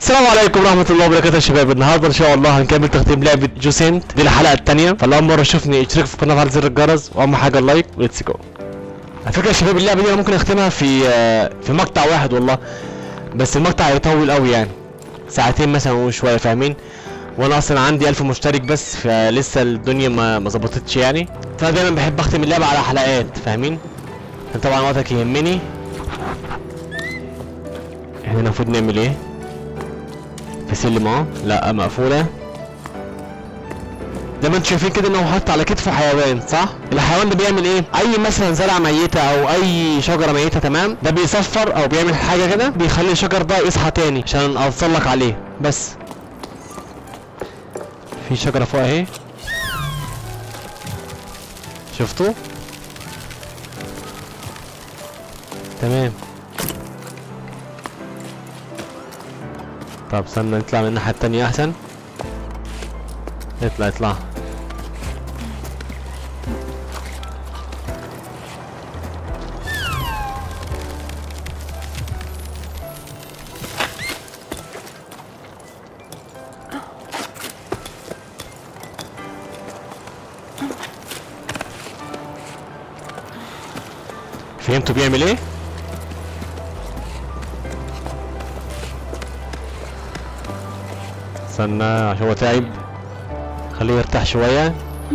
السلام عليكم ورحمة الله وبركاته يا شباب النهارده ان شاء الله هنكمل تختيم لعبة جوسنت دي الحلقة التانية فاللي أول مرة يشوفني اشترك في القناة وفعل زر الجرس وأهم حاجة اللايك وليتس جو على فكرة يا شباب اللعبة دي أنا ممكن أختمها في آه، في مقطع واحد والله بس المقطع يطول قوي يعني ساعتين مثلا وشوية فاهمين وانا اصلا عندي الف مشترك بس فلسه الدنيا ما ما ظبطتش يعني فانا دايما بحب اختم اللعبة على حلقات فاهمين عشان طبعا وقتك يهمني احنا المفروض نعمل ايه في سلم اهو لا مقفولة زي ما انتم شايفين كده انه حاطط على كتفه حيوان صح؟ الحيوان ده بيعمل ايه؟ اي مثلا زرعة ميتة او اي شجرة ميتة تمام؟ ده بيصفر او بيعمل حاجة كده بيخلي الشجر ده يصحى تاني عشان اوصلك عليه بس في شجرة فوق اهي شفتوا؟ تمام طب استنى نطلع من الناحية التانية أحسن اطلع اطلع فهمتوا بيعمل ايه؟ استنى عشان هو تعب خليه يرتاح شوية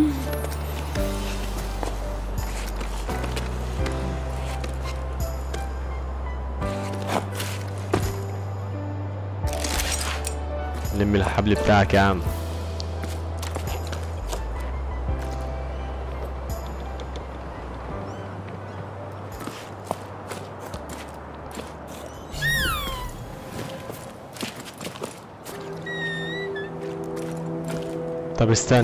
لم الحبل بتاعك يا عم طب استنى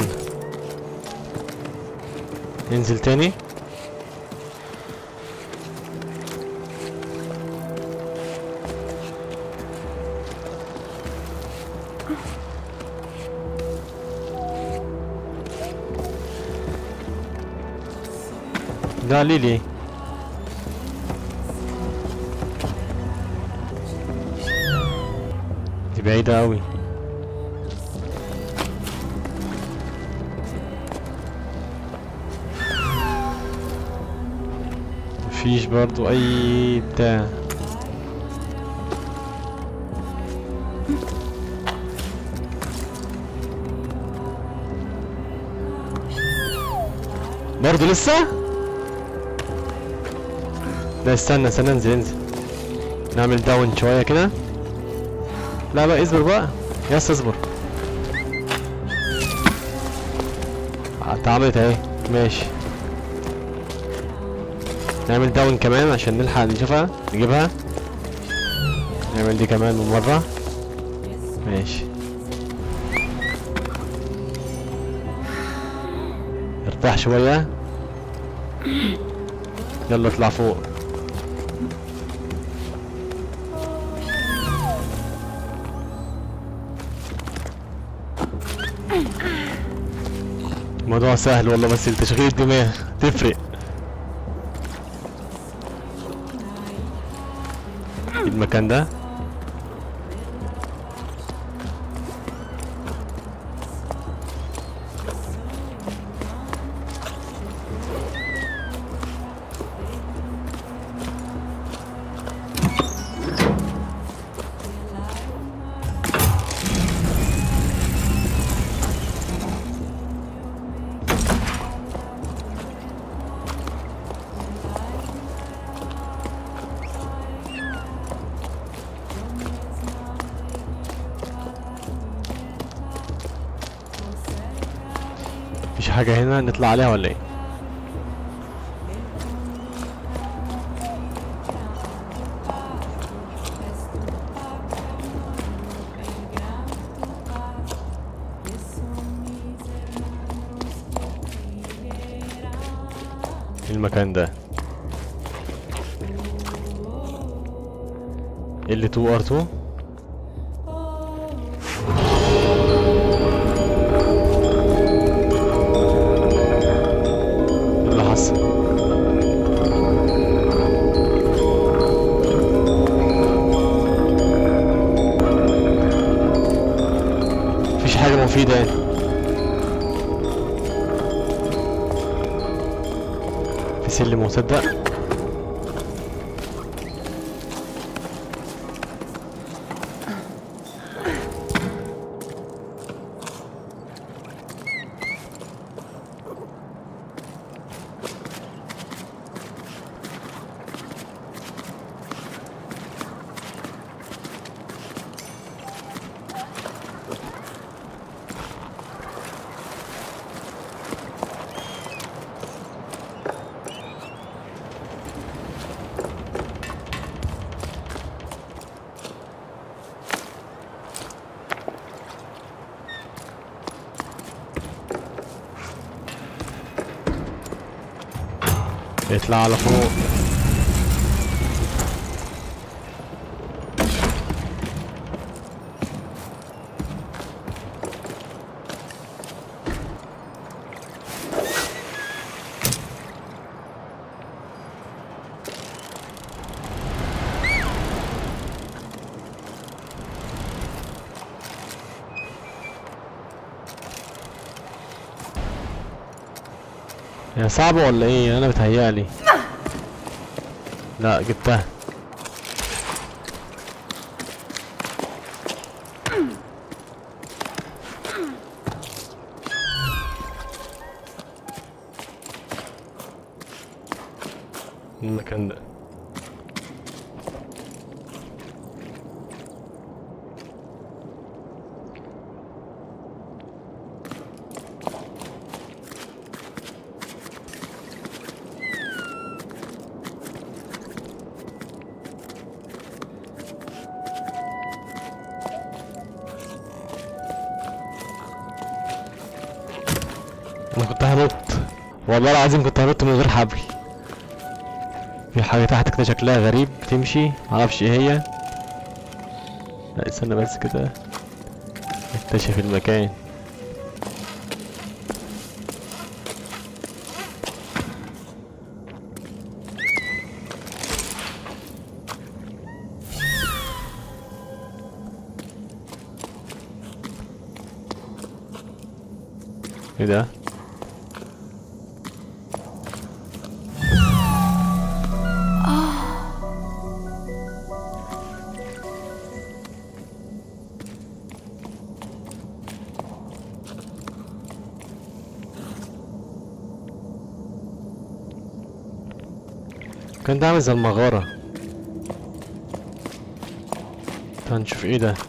ننزل تاني لا ليلي دي بعيدة أوي مفيش برضو اي بتاع برضو لسه لا استنى استنى انزل انزل نعمل داون شوية كده لا بقى اصبر بقى يس اصبر اتعملت اهي ماشي نعمل داون كمان عشان نلحق نشوفها نجيبها نعمل دي كمان من مرة ماشي ارتاح شوية يلا اطلع فوق الموضوع سهل والله بس التشغيل الدماغ تفرق المكان ده مفيش حاجة هنا نطلع عليها ولا ايه إيه المكان ده ال 2 ار 2 اللي حصل مفيدة يعني في سلم مصدق يطلع على فوق هي صعبة ولا ايه انا بتهيألي لا جبتها المكان ده انا كنت هنط والله العظيم كنت هنط من غير حبل في حاجة تحت كده شكلها غريب بتمشي معرفش ايه هي لا استنى بس كده اكتشف المكان ايه ده كان ده عامل زي المغارة تعال نشوف ايه ده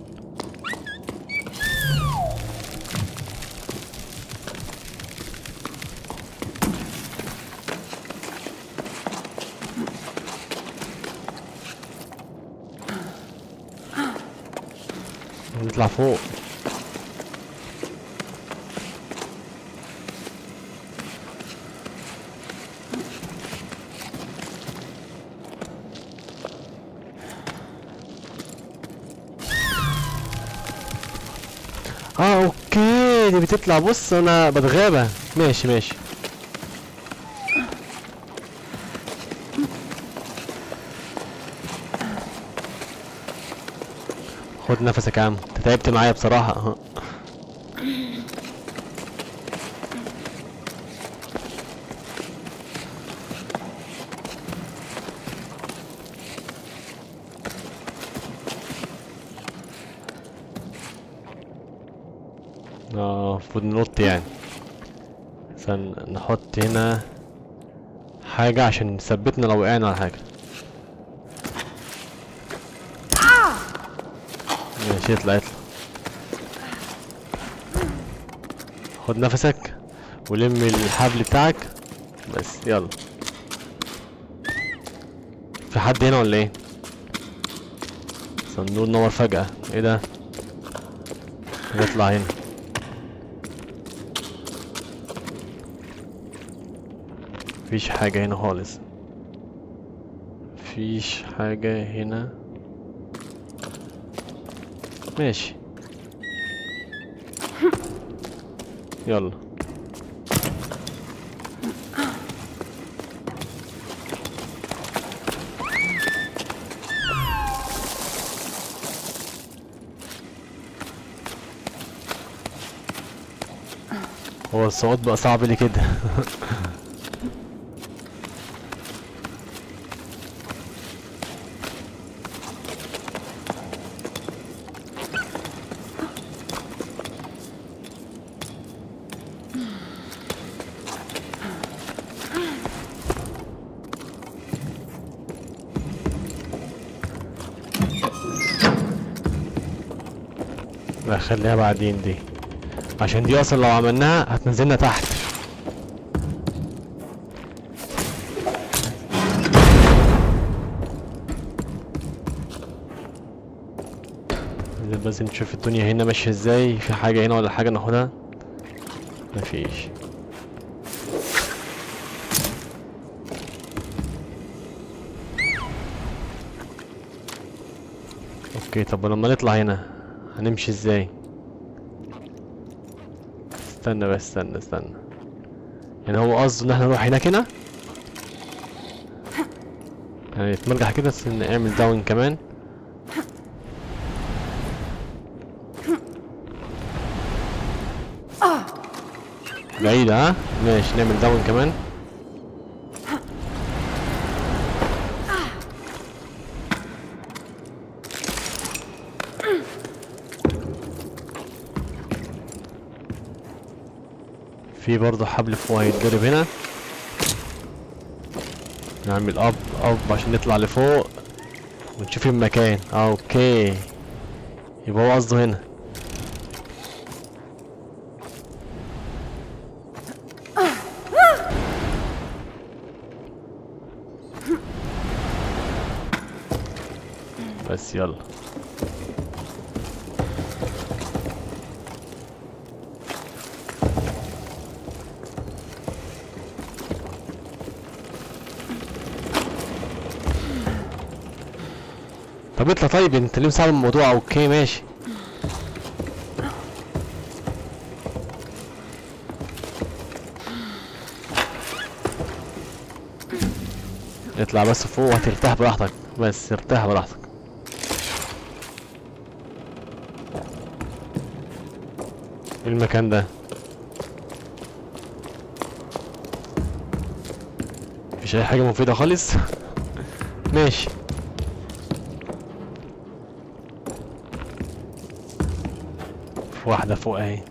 نطلع فوق اه اوكي دي بتطلع بص انا بتغابى ماشي ماشي خد نفسك يا عم انت تعبت معايا بصراحة اه. اه المفروض ننط يعني عشان نحط هنا حاجة عشان تثبتنا لو وقعنا على حاجة ماشي اطلع اطلع خد نفسك ولم الحبل بتاعك بس يلا في حد هنا ولا ايه صندوق نور فجأة ايه ده نطلع هنا مفيش حاجة هنا خالص مفيش حاجة هنا ماشي يلا هو الصوت بقى صعب لي كده لا خليها بعدين دي عشان دي اصلا لو عملناها هتنزلنا تحت بس نشوف الدنيا هنا ماشية ازاي في حاجة هنا ولا حاجة ناخدها مفيش اوكي طب ولما نطلع هنا هنمشي ازاي استنى بس استنى استنى يعني هو قصده ان احنا نروح هناك هنا يعني نتمرجح كده بس نعمل داون كمان بعيدة ها ماشي نعمل داون كمان في برضه حبل فوق هيتضرب هنا نعمل اب اب عشان نطلع لفوق ونشوف المكان آه، اوكي يبقى هو قصده هنا بس يلا طب اطلع طيب انت ليه مصعب الموضوع اوكي ماشي اطلع بس فوق وهترتاح براحتك بس ارتاح براحتك ايه المكان ده مفيش اي حاجة مفيدة خالص ماشي في واحدة فوق اهي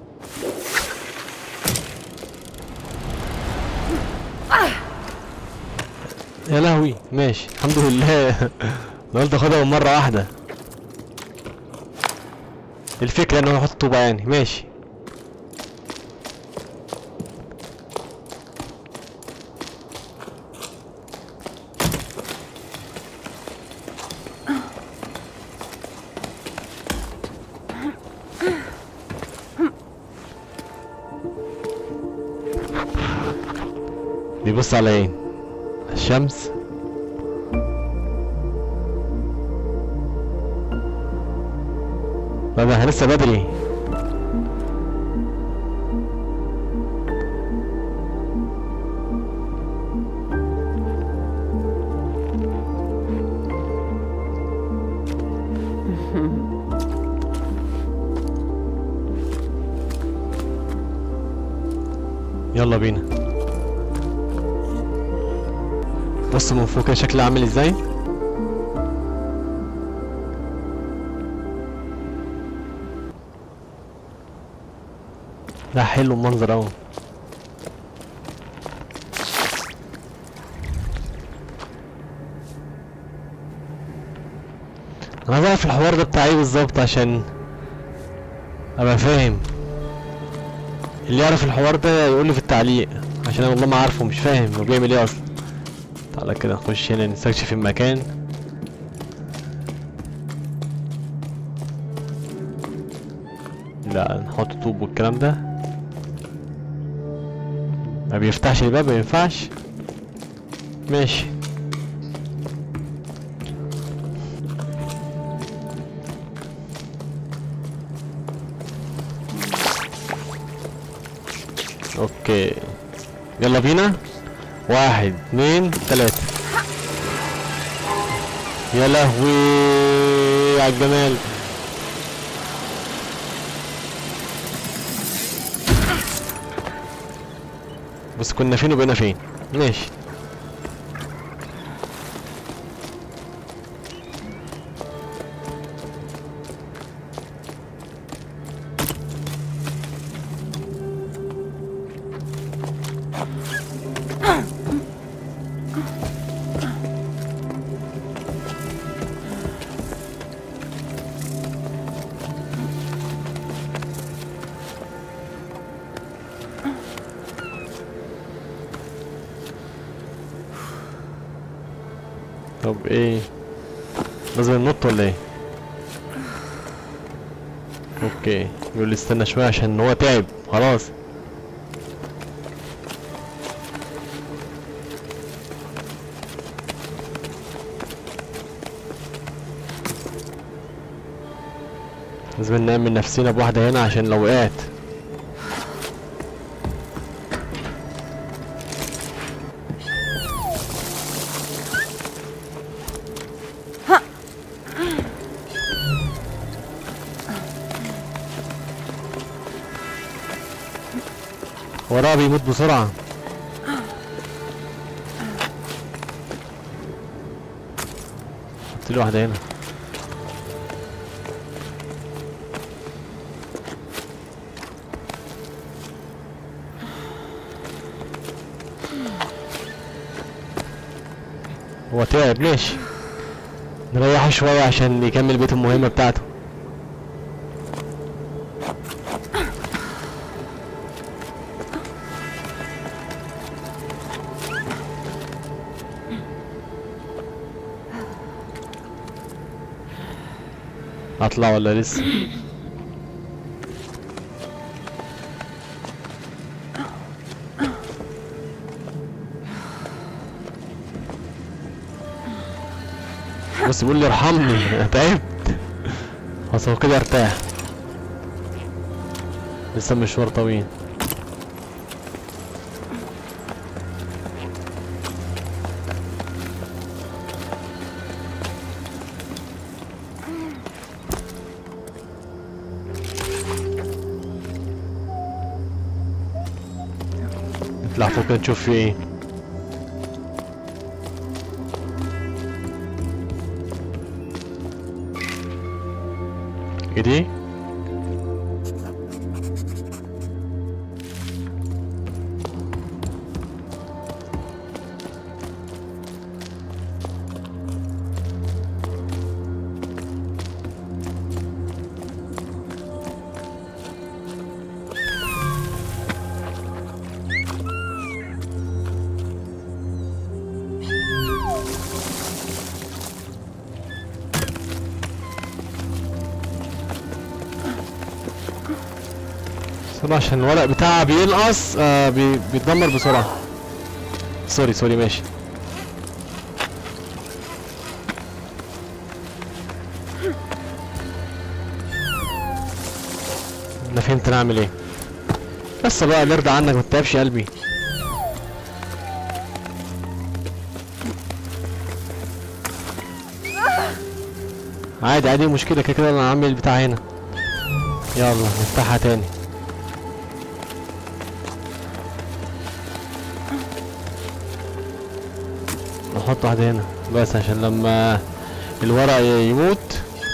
يا لهوي ماشي الحمد لله انا قلت اخدها من مرة واحدة الفكرة ان هو يحط طوبة يعني ماشي بيبص على ايه الشمس طب احنا لسه بدري يلا بينا بص من فوق كده شكلها عامل ازاي لا حلو المنظر اهو انا عايز اعرف الحوار ده بتاع ايه بالظبط عشان ابقى فاهم اللي يعرف الحوار ده يقول لي في التعليق عشان انا والله ما عارفه مش فاهم هو بيعمل ايه اصلا تعالى كده نخش هنا نستكشف المكان لا نحط طوب والكلام ده ما بيفتحش الباب ما ينفعش ماشي اوكي يلا بينا واحد اتنين تلاتة يا لهوي على الجمال بس كنا فين وبقينا فين ماشي طب ايه لازم ننط ولا ايه اوكي يقول لي استنى شويه عشان هو تعب خلاص لازم نأمن نفسنا بواحدة هنا عشان لو وقعت وراه بيموت بسرعة حط لي واحدة هنا هو تعب ماشي نريحه شوية عشان يكمل بيت المهمة بتاعته اطلع ولا لسه بس بيقول لي ارحمني انا تعبت خلاص هو كده ارتاح لسه مشوار طويل نطلع فوق كده نشوف في ايه ايه دي بسرعة عشان الورق بتاعها بينقص آه بي بيتدمر بسرعة سوري سوري ماشي انا فهمت نعمل ايه بس بقى نرضى عنك ما تتعبش قلبي عادي عادي مشكلة كده كده انا عامل بتاع هنا يلا نفتحها تاني نحط واحدة هنا بس عشان لما الورق ي- يموت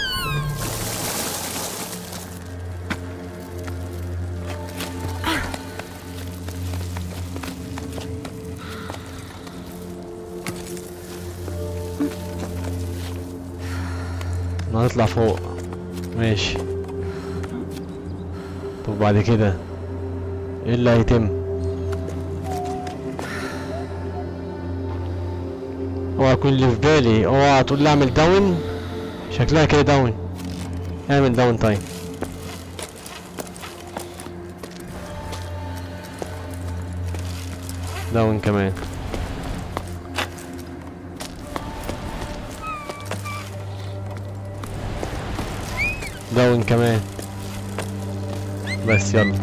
هنطلع فوق ماشي طب بعد كده ايه اللي هيتم اوعى يكون اللي في بالي اوعى تقول لي اعمل داون شكلها كده داون اعمل داون طيب داون كمان داون كمان بس يلا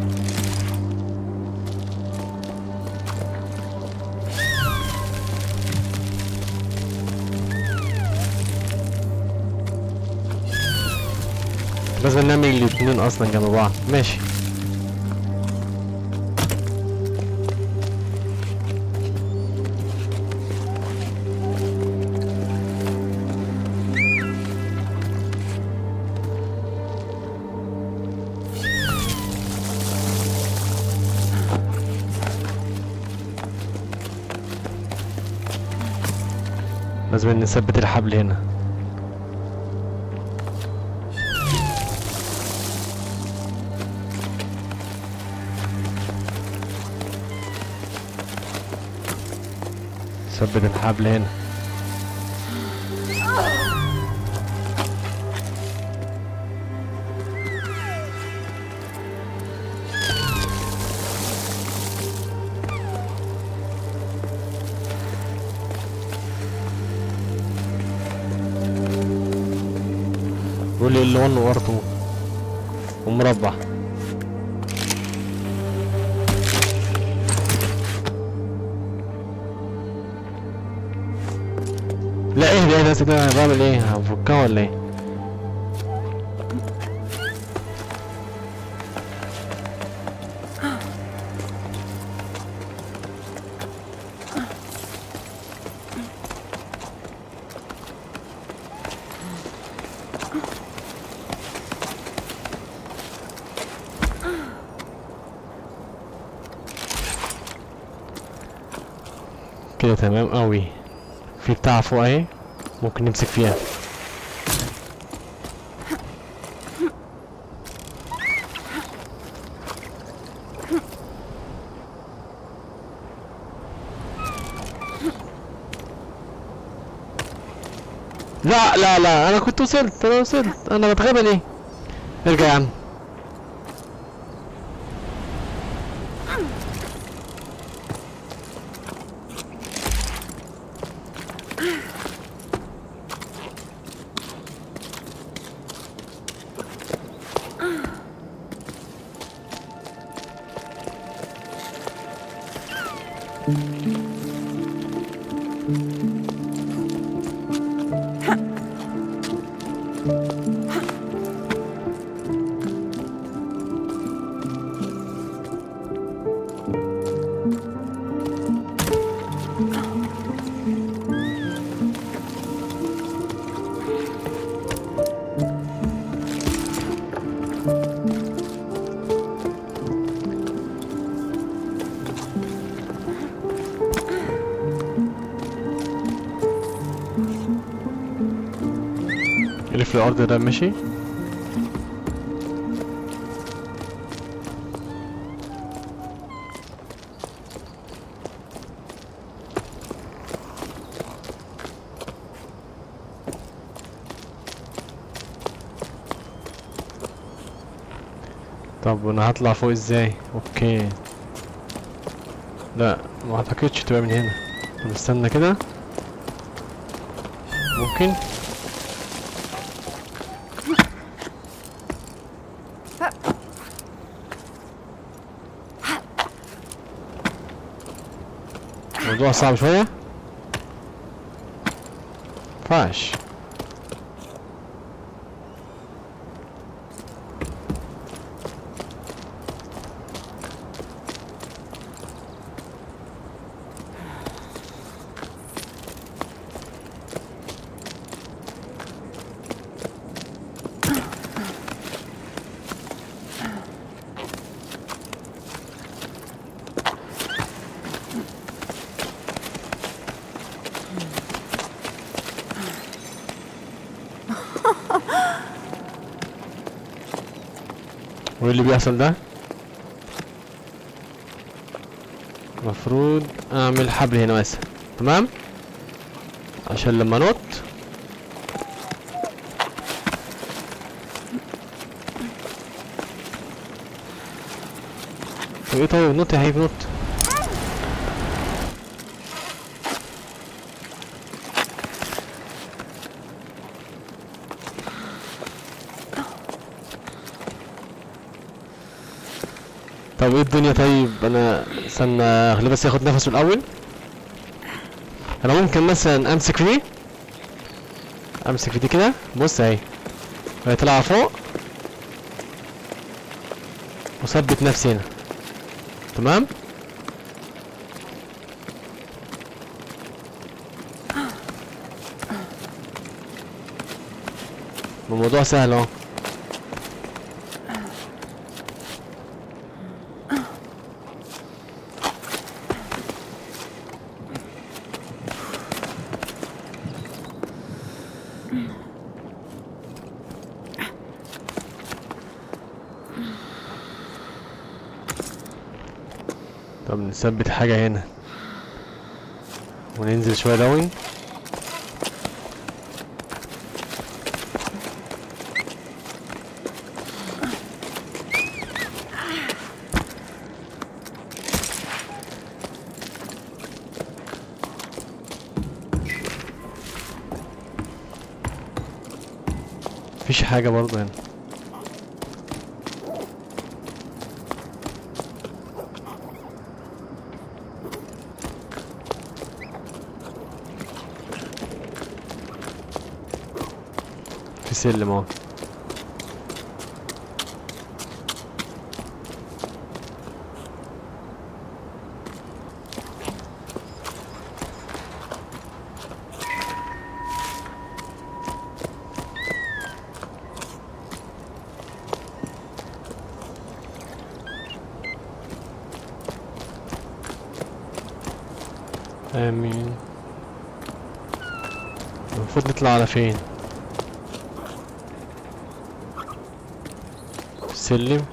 لازم نعمل الاتنين اصلا جنب بعض ماشي لازم نثبت الحبل هنا ثبت الحبل هنا قول لي اللون وارضه ومربع لا ايه ده ايه ده ده أنا بعمل ايه هفكها ولا ايه كده تمام قوي في بتاع فوق اهي ممكن نمسك فيها لا لا لا انا كنت وصلت انا وصلت انا بتغابى ليه ارجع يا عم اللي في الارض ده ماشي طب وانا هطلع فوق ازاي اوكي لا ما اعتقدش تبقى من هنا طب استنى كده ممكن الموضوع صعب شوية فاش وايه اللي بيحصل ده المفروض اعمل حبل هنا مثلا تمام عشان لما نط طب ايه طيب نط يا حبيبي نط طب ايه الدنيا طيب انا استنى خليه بس ياخد نفسه الاول انا ممكن مثلا امسك فيه امسك في دي كده بص اهي وهي طالعه فوق وثبت نفسي هنا تمام الموضوع سهل اهو طب نثبت حاجة هنا وننزل شوية داون مفيش حاجة برضه هنا في سلم اهو امين المفروض نطلع على فين سلم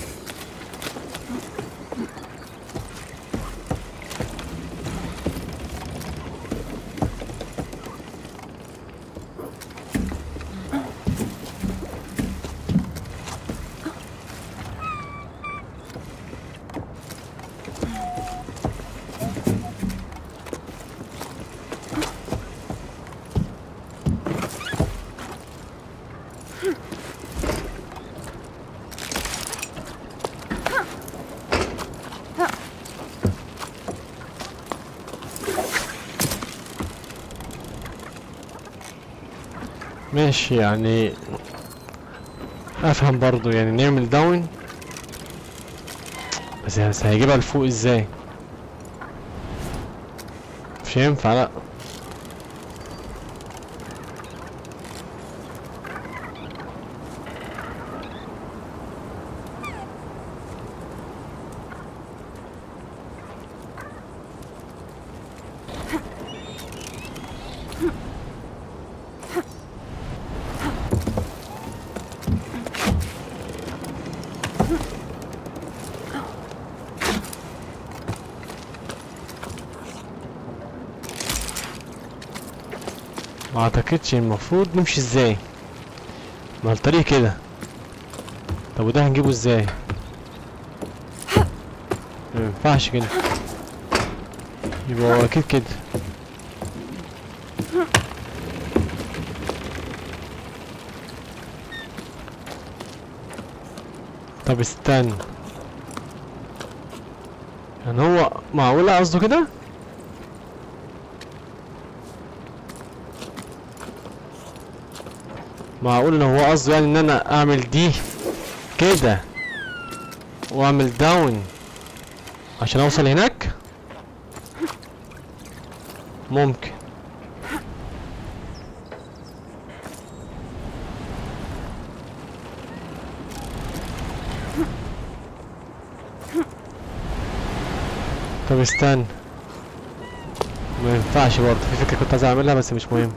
ماشي يعني افهم برضو يعني نعمل داون بس بس هيجيبها لفوق ازاي مش هينفع لا ما اعتقدش المفروض نمشي ازاي ما الطريق كده طب وده هنجيبه ازاي ما ينفعش كده يبقى هو اكيد كده طب استنى يعني هو معقولة قصده كده معقول ان هو قصده يعني ان انا اعمل دي كده واعمل داون عشان اوصل هناك ممكن طب استنى ما ينفعش برضه في فكرة كنت عايز اعملها بس مش مهم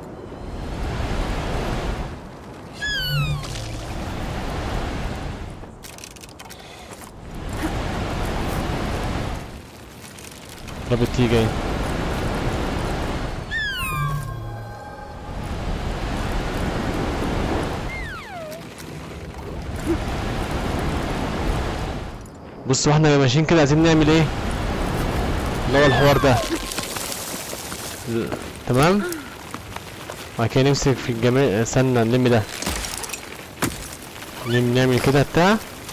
طب تيجي جاي بص واحنا ماشيين كده عايزين نعمل ايه اللي هو الحوار ده ل- تمام بعد كده نمسك في الجميع استنى نلم ده نلم نعمل كده بتاع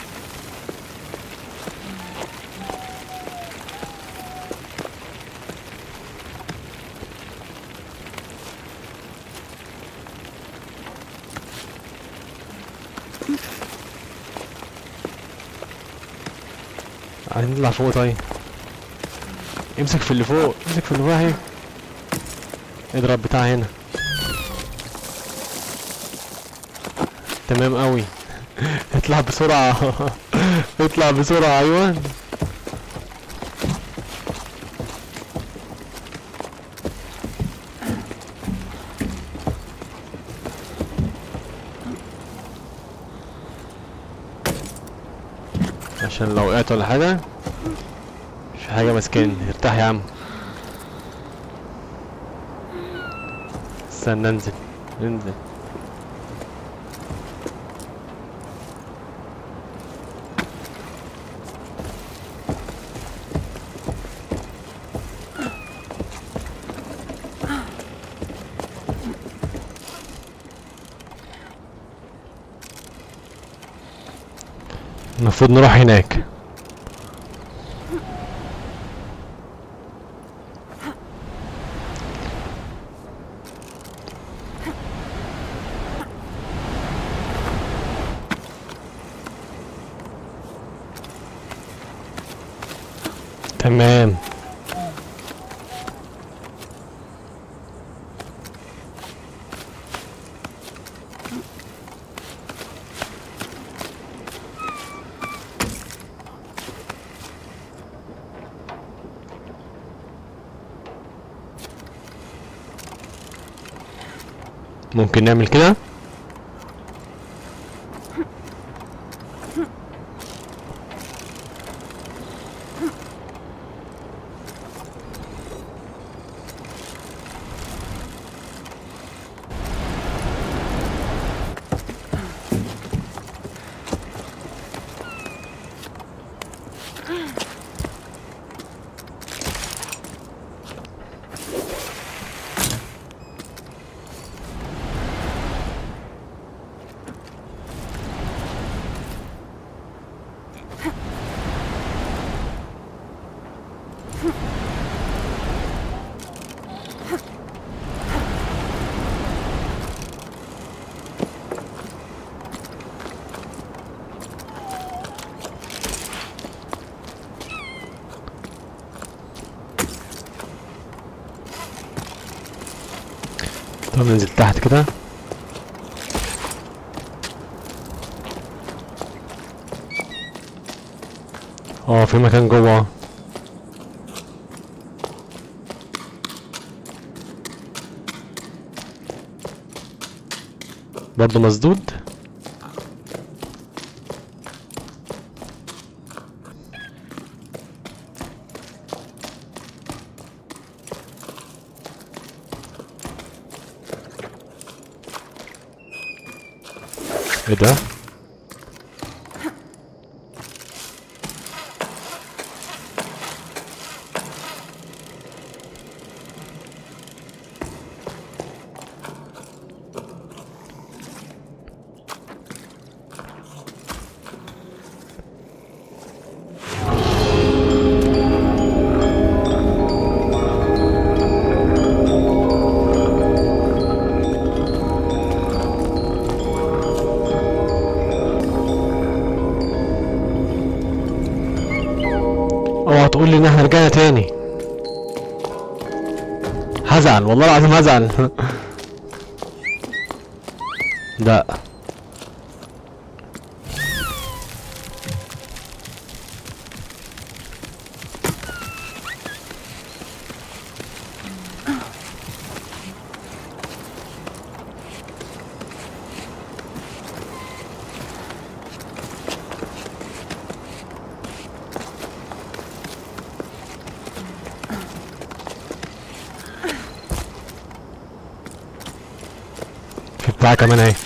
عايزين نطلع فوق طيب امسك في اللي فوق امسك في اللي فوق اهي اضرب بتاع هنا تمام قوي اطلع بسرعة اطلع بسرعة ايوه عشان لو وقعت ولا حاجة في حاجة ماسكاني ارتاح يا عم استنى انزل انزل المفروض نروح هناك تمام ممكن نعمل كده طب ننزل تحت كده اه في مكان جوه برضه مسدود ايه ده اوعى تقول لي ان احنا رجعنا تاني هزعل والله العظيم هزعل لا في بتاع كمان اهي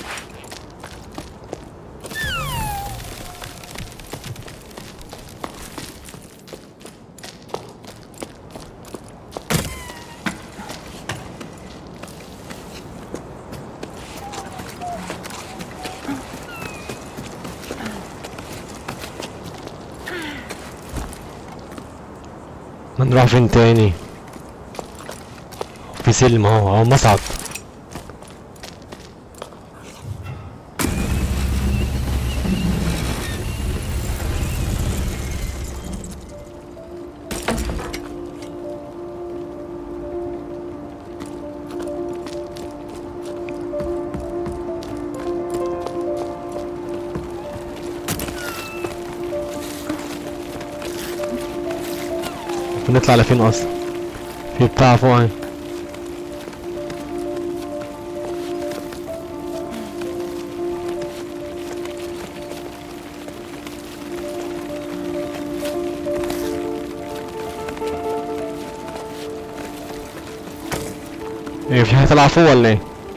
ما نروح فين تاني في سلم اهو اهو مصعد بنطلع على فين اصلا في بتاع فوق اهي ايه في حاجة طالعة فوق ولا ايه؟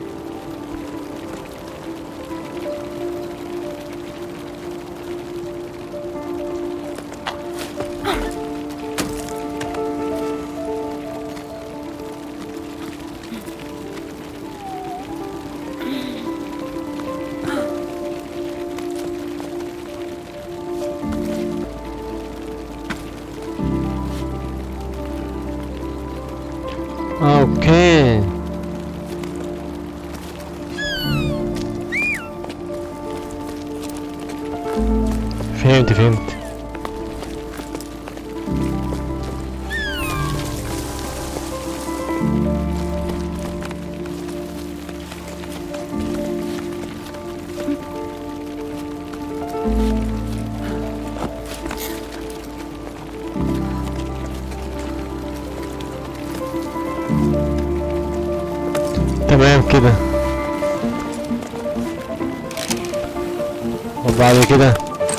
اوكي فهمت فهمت تمام كده وبعد كده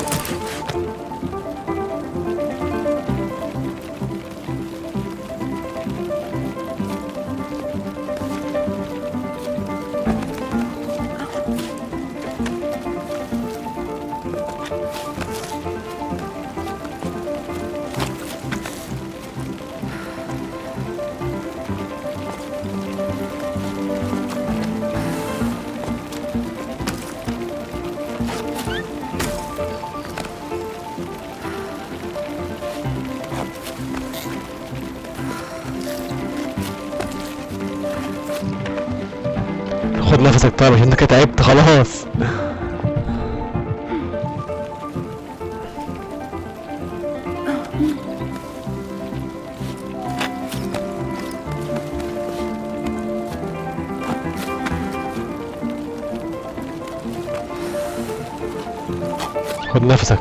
خد نفسك طيب عشان انت كده تعبت خلاص خد نفسك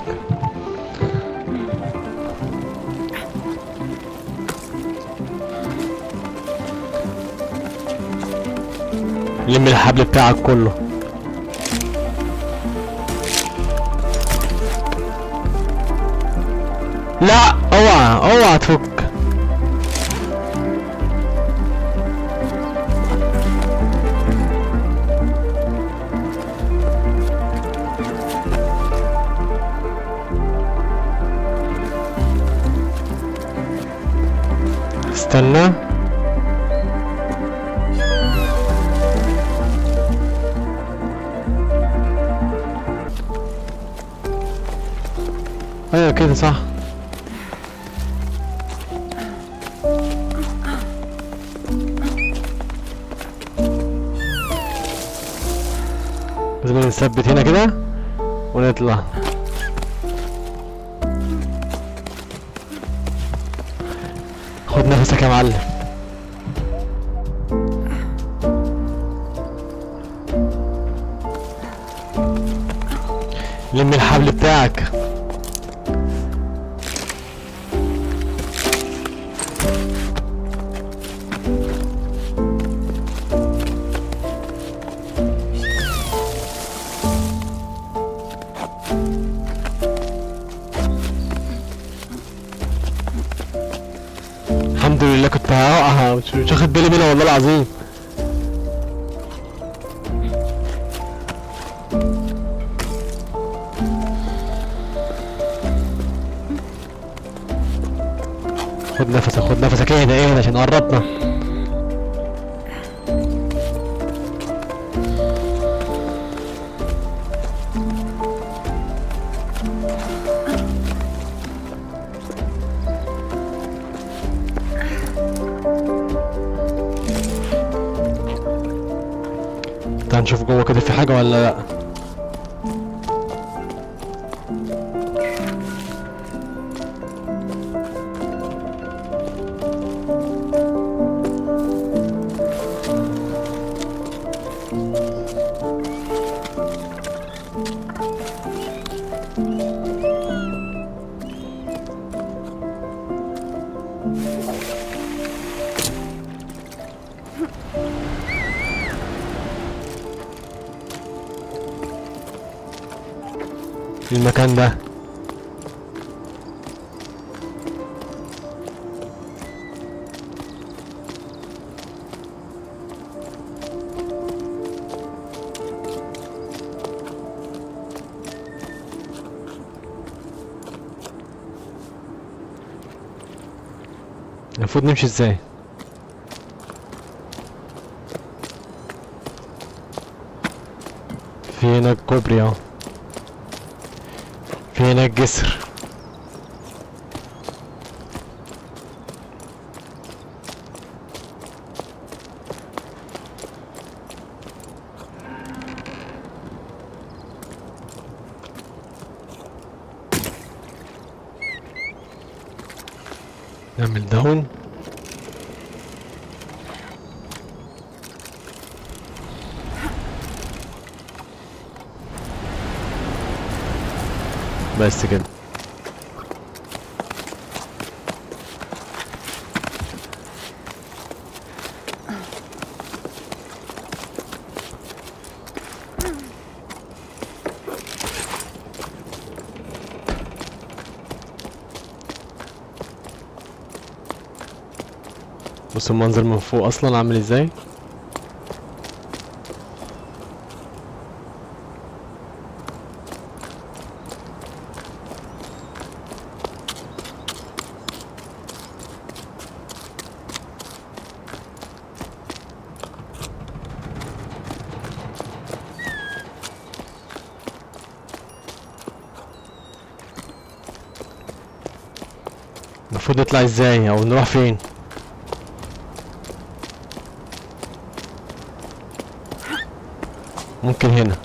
لم الحبل بتاعك كله لا اوعى اوعى تفك استنى ايوه كده صح لازم نثبت هنا كده ونطلع خد نفسك يا معلم لم الحبل بتاعك الحمد لله كنت هقع مش مش واخد بالي منها والله العظيم خد نفسك خد نفسك اهدى اهدى عشان قربنا تعال نشوف جوه كده في حاجة ولا لا المكان ده المفروض نمشي ازاي في هناك كوبري اهو في هناك جسر نعمل داون بس كده بص المنظر من فوق اصلا عامل ازاي المفروض نطلع ازاي او نروح فين ممكن هنا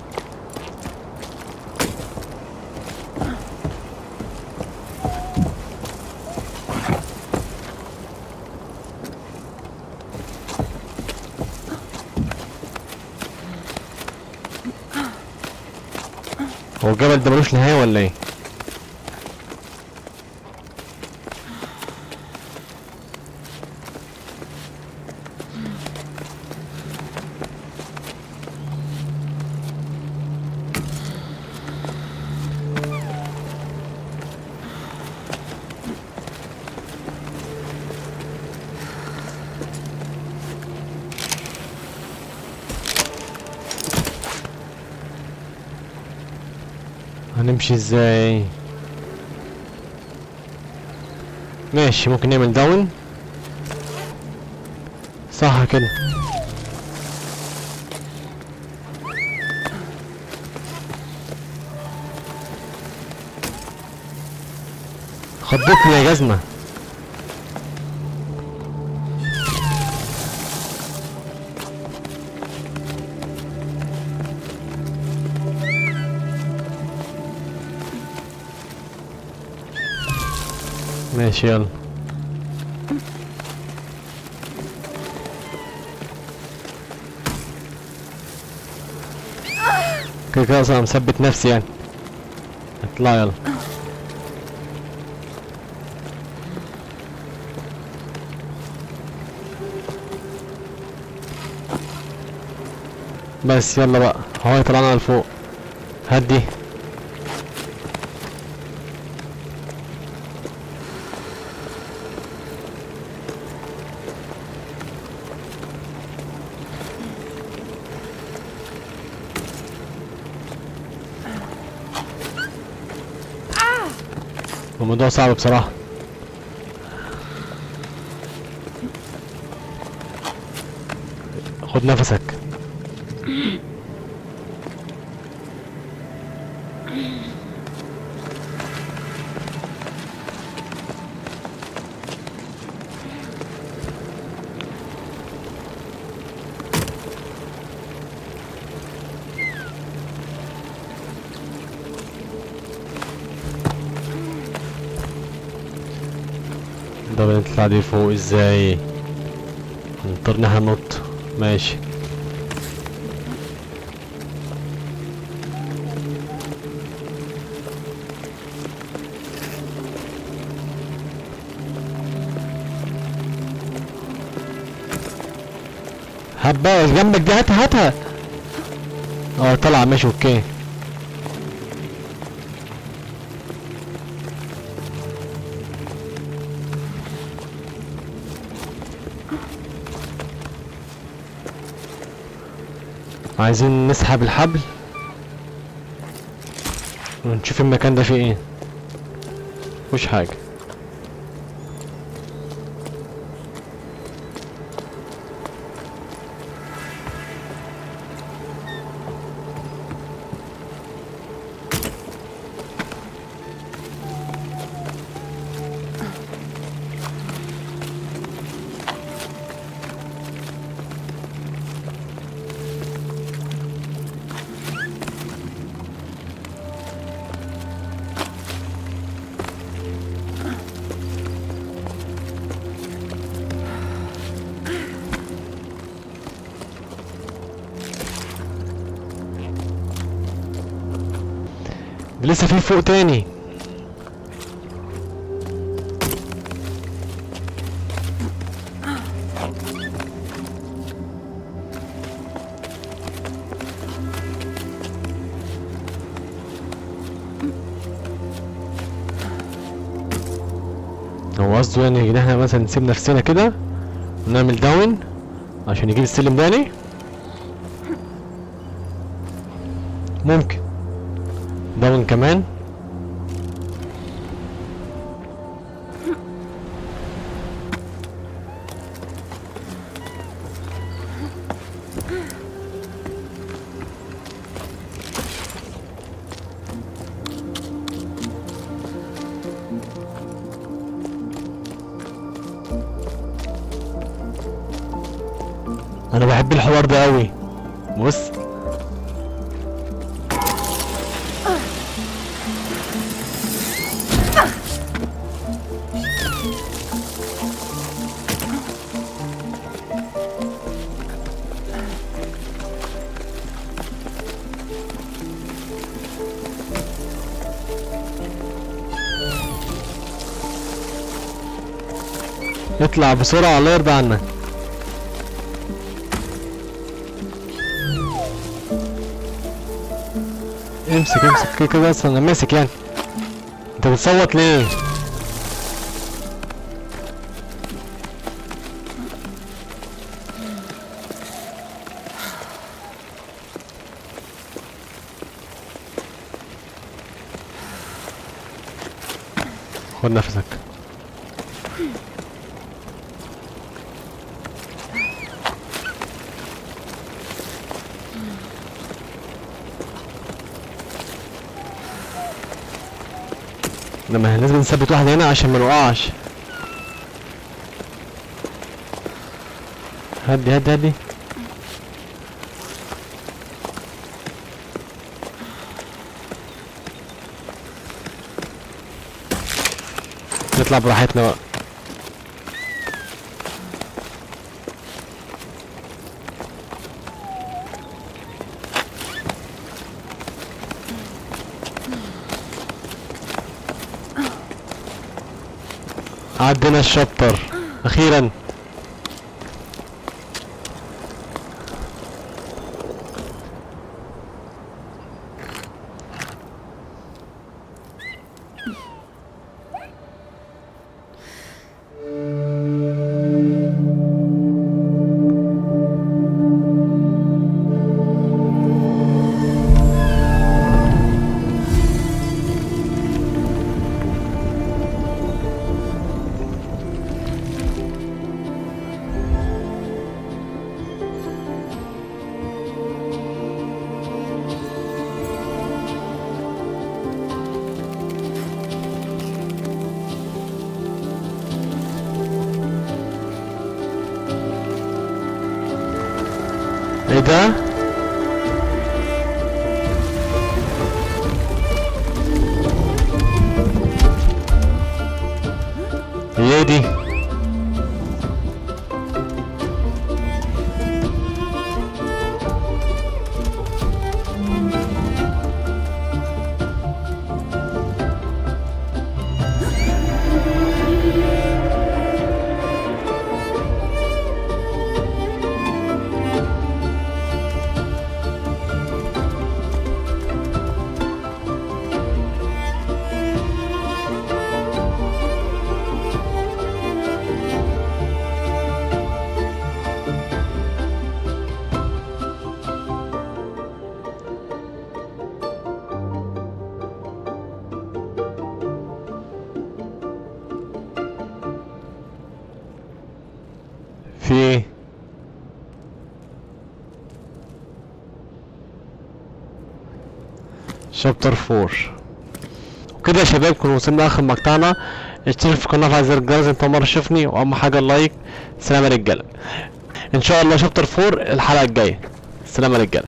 هو الجبل ده ملوش نهاية ولا ايه؟ هنمشي ازاي ماشي ممكن نعمل داون صح كده خضتني يا جزمة ماشي يلا كده كده اصلا مثبت نفسي يعني اطلع يلا بس يلا بقى هو طلعنا لفوق هدي الموضوع صعب بصراحة خد نفسك ده بنطلع دي فوق ازاي نضطر ان احنا ننط ماشي هبا جنبك دي هاتها هاتها اه طلع ماشي اوكي عايزين نسحب الحبل ونشوف المكان ده فيه ايه مفيش حاجة لسه في فوق تاني هو قصده يعني ان احنا مثلا نسيب نفسنا كده ونعمل داون عشان يجيب السلم تاني ممكن داون كمان انا بحب الحوار ده قوي بص اطلع بسرعة الله يرضى عنك امسك امسك كده كده اصلا انا ماسك يعني انت بتصوت ليه خد نفسك لما لازم نثبت واحد هنا عشان ما نوقعش هدي هدي هدي نطلع براحتنا بقى عدينا الشابتر اخيرا ايه ده هي دي في ايه شابتر 4 وكده يا شباب كنا وصلنا اخر مقطعنا اشترك في القناه وفعل زر الجرس انت أول مره تشوفني واهم حاجه اللايك سلام يا رجاله ان شاء الله شابتر 4 الحلقه الجايه سلام يا رجاله